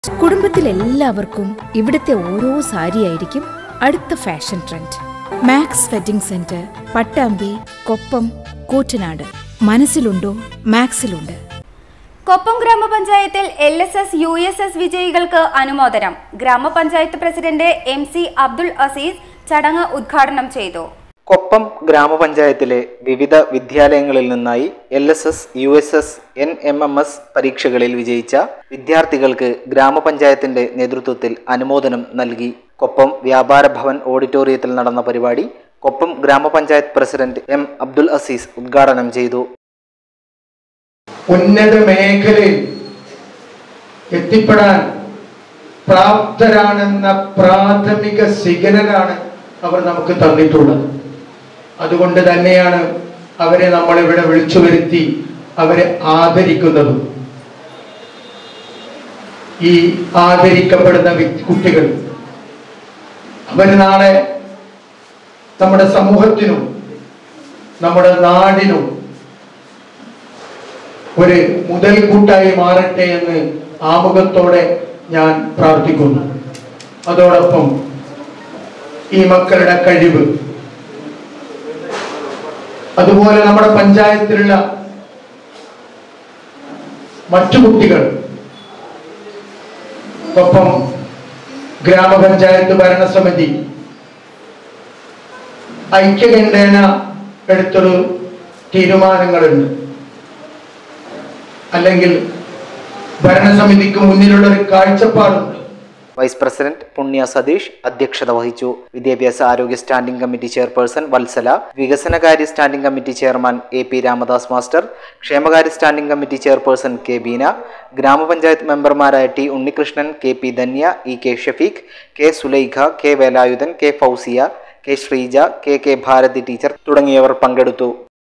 കുടുംബത്തിലെല്ലാവർക്കും ഇവിടുത്തെ ഓരോ സാരിയായിരിക്കും അടുത്ത fashion trend Max wedding centre Pattambi Koppam Koottanad മനസ്സിലുണ്ടോ മാക്സിലുണ്ട് കൊപ്പം ഗ്രാമപഞ്ചായത്തിൽ L S S U S S വിജയികൾക്ക് അനുമോദനം ഗ്രാമപഞ്ചായത്ത് president M C Abdul Azeez ചടങ്ങ് ഉദ്ഘാടനം ചെയ്തു കൊപ്പം ഗ്രാമപഞ്ചായത്തിലെ വിവിധ വിദ്യാലയങ്ങളിൽ നിന്നായി L S S U S S N M M S പരീക്ഷകളിൽ വിജയിച്ച വിദ്യാർത്ഥികൾക്ക് ഗ്രാമപഞ്ചായത്തിന്റെ നേതൃത്വത്തിൽ അനുമോദനം നൽകി കൊപ്പം വ്യാപാര ഭവൻ ഓഡിറ്റോറിയത്തിൽ നടന്ന പരിപാടി കൊപ്പം ഗ്രാമപഞ്ചായത്ത് പ്രസിഡന്റ് എം അബ്ദുൽ അസീസ് ഉദ്ഘാടനം ചെയ്തു ഉന്നത മേഖലയിൽ എത്തിപ്പെടാൻ പ്രാപ്തരാണെന്ന പ്രാഥമിക സിഗ്നലാണ് അവർ നമുക്ക് തന്നിട്ടുള്ളത് അതുകൊണ്ട് തന്നെയാണ് അവരെ നമ്മളിവിടെ വിളിച്ചു വരുത്തി അവരെ ആദരിക്കുന്നതും ഈ ആദരിക്കപ്പെടുന്ന വ്യക്തി കുട്ടികൾ അവർ നാളെ നമ്മുടെ സമൂഹത്തിനും നമ്മുടെ നാടിനും ഒരു മുതൽക്കൂട്ടായി മാറട്ടെ എന്ന് ആമുഖത്തോടെ ഞാൻ പ്രാർത്ഥിക്കുന്നു അതോടൊപ്പം ഈ മക്കളുടെ കഴിവ് അതുപോലെ നമ്മുടെ പഞ്ചായത്തിലുള്ള മറ്റു കുട്ടികൾ ഒപ്പം ഗ്രാമപഞ്ചായത്ത് ഭരണസമിതി ഐക്യകണ്ഠേന എടുത്തൊരു തീരുമാനങ്ങളുണ്ട് അല്ലെങ്കിൽ ഭരണസമിതിക്ക് മുന്നിലുള്ള ഒരു കാഴ്ചപ്പാടുണ്ട് വൈസ് പ്രസിഡന്റ് പുണ്യ സതീഷ് അധ്യക്ഷത വഹിച്ചു വിദ്യാഭ്യാസ ആരോഗ്യ സ്റ്റാൻഡിംഗ് കമ്മിറ്റി ചെയർപേഴ്സൺ വത്സല വികസനകാര്യ standing committee chairman A P Ramadas master ക്ഷേമകാര്യ standing committee chairperson K Beena ഗ്രാമപഞ്ചായത്ത് മെമ്പർമാരായ T Unnikrishnan K P Dhanya E K Shafeeq K Sulaikha K Velayudhan K Fousiya K Sreeja K K Bharathi teacher തുടങ്ങിയവർ പങ്കെടുത്തു